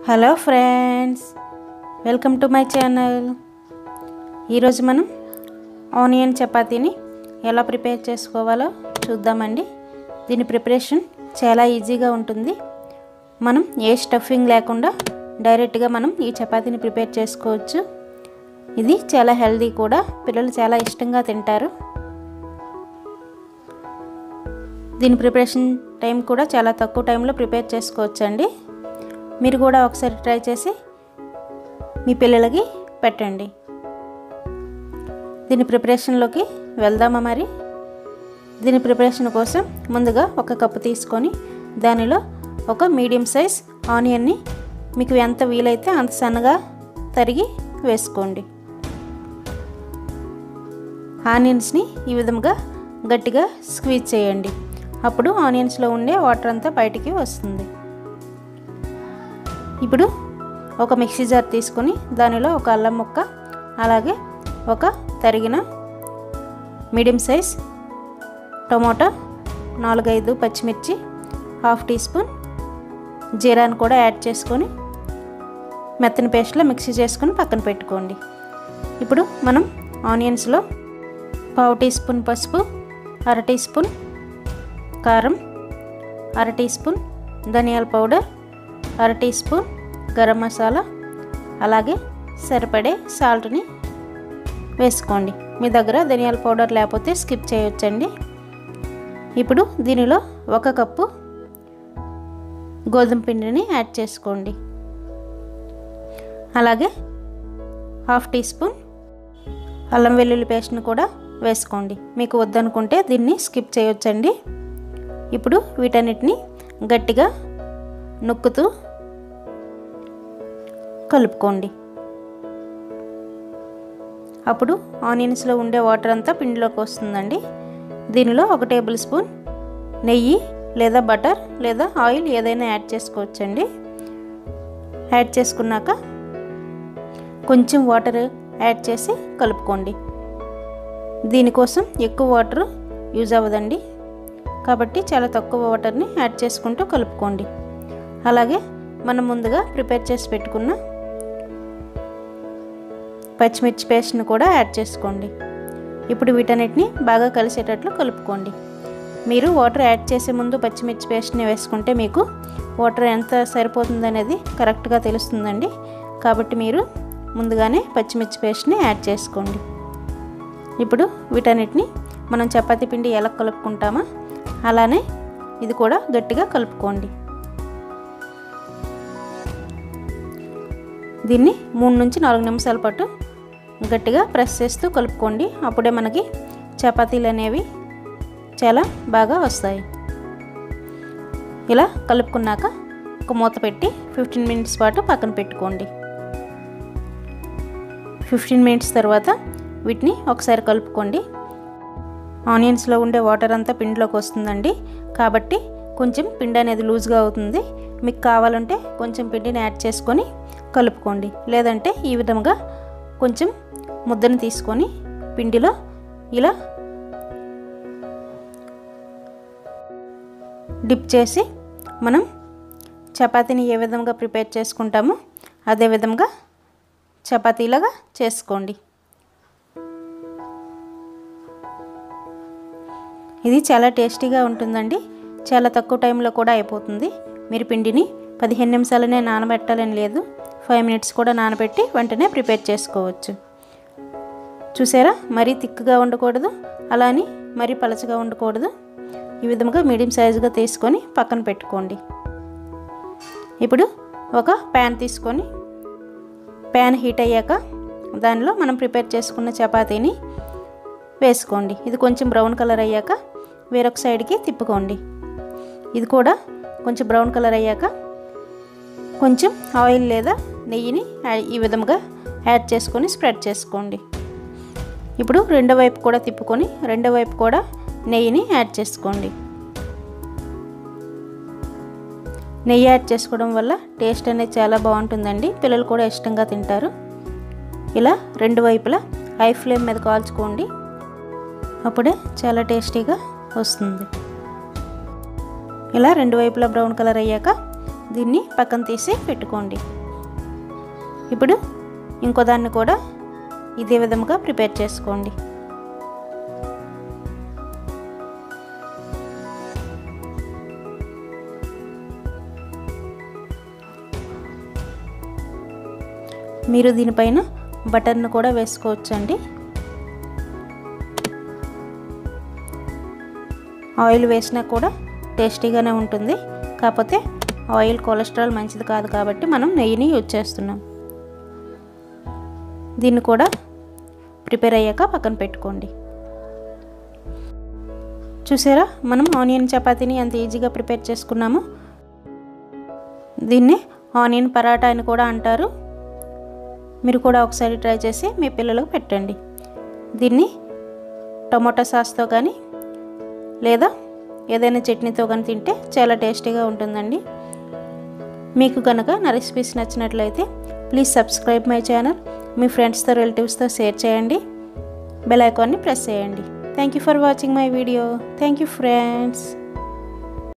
hello friends welcome to my channel ఈరోజు మనం onion చపాతీని ఎలా ప్రిపేర్ చేసుకోవాలో చూద్దామండి దీని ప్రిపరేషన్ చాలా ఈజీగా ఉంటుంది మనం ఏ స్టఫింగ్ లేకుండా డైరెక్ట్గా మనం ఈ చపాతీని ప్రిపేర్ చేసుకోవచ్చు ఇది చాలా హెల్దీ కూడా పిల్లలు చాలా ఇష్టంగా తింటారు దీని ప్రిపరేషన్ టైం కూడా చాలా తక్కువ టైంలో ప్రిపేర్ చేసుకోవచ్చండి మీరు కూడా ఒకసారి ట్రై చేసి మీ పిల్లలకి పెట్టండి దీని ప్రిపరేషన్లోకి వెళ్దామా మరి దీని ప్రిపరేషన్ కోసం ముందుగా ఒక కప్పు తీసుకొని దానిలో ఒక మీడియం సైజ్ ఆనియన్ని మీకు ఎంత వీలైతే అంత సన్నగా తరిగి వేసుకోండి ఆనియన్స్ని ఈ విధంగా గట్టిగా స్క్వీజ్ చేయండి అప్పుడు ఆనియన్స్లో ఉండే వాటర్ అంతా బయటికి వస్తుంది ఇప్పుడు ఒక మిక్సీ జార్ తీసుకొని దానిలో ఒక అల్లం ముక్క అలాగే ఒక తరిగిన మీడియం సైజ్ టమోటా నాలుగైదు పచ్చిమిర్చి హాఫ్ టీ స్పూన్ జీరాను కూడా యాడ్ చేసుకొని మెత్తని పేస్ట్లో మిక్సీ చేసుకొని పక్కన పెట్టుకోండి ఇప్పుడు మనం ఆనియన్స్లో పావు టీ స్పూన్ పసుపు అర టీ స్పూన్ కారం అర టీ స్పూన్ ధనియాల పౌడర్ అర టీ స్పూన్ గరం మసాలా అలాగే సరిపడే సాల్ట్ని వేసుకోండి మీ దగ్గర ధనియాల పౌడర్ లేకపోతే స్కిప్ చేయొచ్చండి ఇప్పుడు దీనిలో ఒక కప్పు గోధుమ పిండిని యాడ్ చేసుకోండి అలాగే హాఫ్ టీ స్పూన్ అల్లం వెల్లుల్లి పేస్ట్ని కూడా వేసుకోండి మీకు వద్దనుకుంటే దీన్ని స్కిప్ చేయొచ్చండి ఇప్పుడు వీటన్నిటిని గట్టిగా నొక్కుతూ కలుపుకోండి అప్పుడు ఆనియన్స్లో ఉండే వాటర్ అంతా పిండిలోకి వస్తుందండి దీనిలో ఒక టేబుల్ స్పూన్ నెయ్యి లేదా బటర్ లేదా ఆయిల్ ఏదైనా యాడ్ చేసుకోవచ్చండి యాడ్ చేసుకున్నాక కొంచెం వాటర్ యాడ్ చేసి కలుపుకోండి దీనికోసం ఎక్కువ వాటర్ యూజ్ అవ్వదండి కాబట్టి చాలా తక్కువ వాటర్ని యాడ్ చేసుకుంటూ కలుపుకోండి అలాగే మనం ముందుగా ప్రిపేర్ చేసి పెట్టుకున్న పచ్చిమిర్చి పేస్ట్ని కూడా యాడ్ చేసుకోండి ఇప్పుడు వీటన్నిటిని బాగా కలిసేటట్లు కలుపుకోండి మీరు వాటర్ యాడ్ చేసే ముందు పచ్చిమిర్చి పేస్ట్ని వేసుకుంటే మీకు వాటర్ ఎంత సరిపోతుందనేది కరెక్ట్గా తెలుస్తుందండి కాబట్టి మీరు ముందుగానే పచ్చిమిర్చి పేస్ట్ని యాడ్ చేసుకోండి ఇప్పుడు వీటన్నిటిని మనం చపాతీ పిండి ఎలా కలుపుకుంటామో అలానే ఇది కూడా గట్టిగా కలుపుకోండి దీన్ని మూడు నుంచి నాలుగు నిమిషాల పాటు గట్టిగా ప్రెస్ చేస్తూ కలుపుకోండి అప్పుడే మనకి చపాతీలు అనేవి చాలా బాగా వస్తాయి ఇలా కలుపుకున్నాక ఒక మూత పెట్టి ఫిఫ్టీన్ మినిట్స్ పాటు పక్కన పెట్టుకోండి ఫిఫ్టీన్ మినిట్స్ తర్వాత వీటిని ఒకసారి కలుపుకోండి ఆనియన్స్లో ఉండే వాటర్ అంతా పిండిలోకి వస్తుందండి కాబట్టి కొంచెం పిండి అనేది లూజ్గా అవుతుంది మీకు కావాలంటే కొంచెం పిండిని యాడ్ చేసుకొని కలుపుకోండి లేదంటే ఈ విధంగా కొంచెం ముద్దను తీసుకొని పిండిలో ఇలా డిప్ చేసి మనం చపాతీని ఏ విధంగా ప్రిపేర్ చేసుకుంటామో అదే విధంగా చపాతీలాగా చేసుకోండి ఇది చాలా టేస్టీగా ఉంటుందండి చాలా తక్కువ టైంలో కూడా అయిపోతుంది మీరు పిండిని పదిహేను నిమిషాలనే నానబెట్టాలని లేదు ఫైవ్ మినిట్స్ కూడా నానబెట్టి వెంటనే ప్రిపేర్ చేసుకోవచ్చు చూసారా మరీ థిక్గా ఉండకూడదు అలాని మరీ పలచగా ఉండకూడదు ఈ విధంగా మీడియం సైజుగా తీసుకొని పక్కన పెట్టుకోండి ఇప్పుడు ఒక ప్యాన్ తీసుకొని ప్యాన్ హీట్ అయ్యాక దానిలో మనం ప్రిపేర్ చేసుకున్న చపాతీని వేసుకోండి ఇది కొంచెం బ్రౌన్ కలర్ అయ్యాక వేరొక సైడ్కి తిప్పుకోండి ఇది కూడా కొంచెం బ్రౌన్ కలర్ అయ్యాక కొంచెం ఆయిల్ లేదా నెయ్యిని ఈ విధంగా యాడ్ చేసుకొని స్ప్రెడ్ చేసుకోండి ఇప్పుడు రెండో వైపు కూడా తిప్పుకొని రెండో వైపు కూడా నెయ్యిని యాడ్ చేసుకోండి నెయ్యి యాడ్ చేసుకోవడం వల్ల టేస్ట్ అనేది చాలా బాగుంటుందండి పిల్లలు కూడా ఇష్టంగా తింటారు ఇలా రెండు వైపులా హై ఫ్లేమ్ మీద కాల్చుకోండి అప్పుడే చాలా టేస్టీగా వస్తుంది ఇలా రెండు వైపులా బ్రౌన్ కలర్ అయ్యాక దీన్ని పక్కన తీసి పెట్టుకోండి ఇప్పుడు ఇంకో దాన్ని కూడా ఇదే విధముగా ప్రిపేర్ చేసుకోండి మీరు దీనిపైన బటర్ను కూడా వేసుకోవచ్చండి ఆయిల్ వేసినా కూడా టేస్టీగానే ఉంటుంది కాకపోతే ఆయిల్ కొలెస్ట్రాల్ మంచిది కాదు కాబట్టి మనం నెయ్యిని యూజ్ చేస్తున్నాం దీన్ని కూడా ప్రిపేర్ అయ్యాక పక్కన పెట్టుకోండి చూసారా మనం ఆనియన్ చపాతీని ఎంత ఈజీగా ప్రిపేర్ చేసుకున్నాము దీన్ని ఆనియన్ పరాటా అని కూడా అంటారు మీరు కూడా ఒకసారి ట్రై చేసి మీ పిల్లలకు పెట్టండి దీన్ని టొమాటో సాస్తో కానీ లేదా ఏదైనా చట్నీతో కానీ తింటే చాలా టేస్టీగా ఉంటుందండి మీకు కనుక నా రెసిపీస్ నచ్చినట్లయితే ప్లీజ్ సబ్స్క్రైబ్ మై ఛానల్ మీ ఫ్రెండ్స్తో రిలేటివ్స్తో షేర్ చేయండి బెల్ ఐకాన్ని ప్రెస్ చేయండి thank you for watching my video thank you friends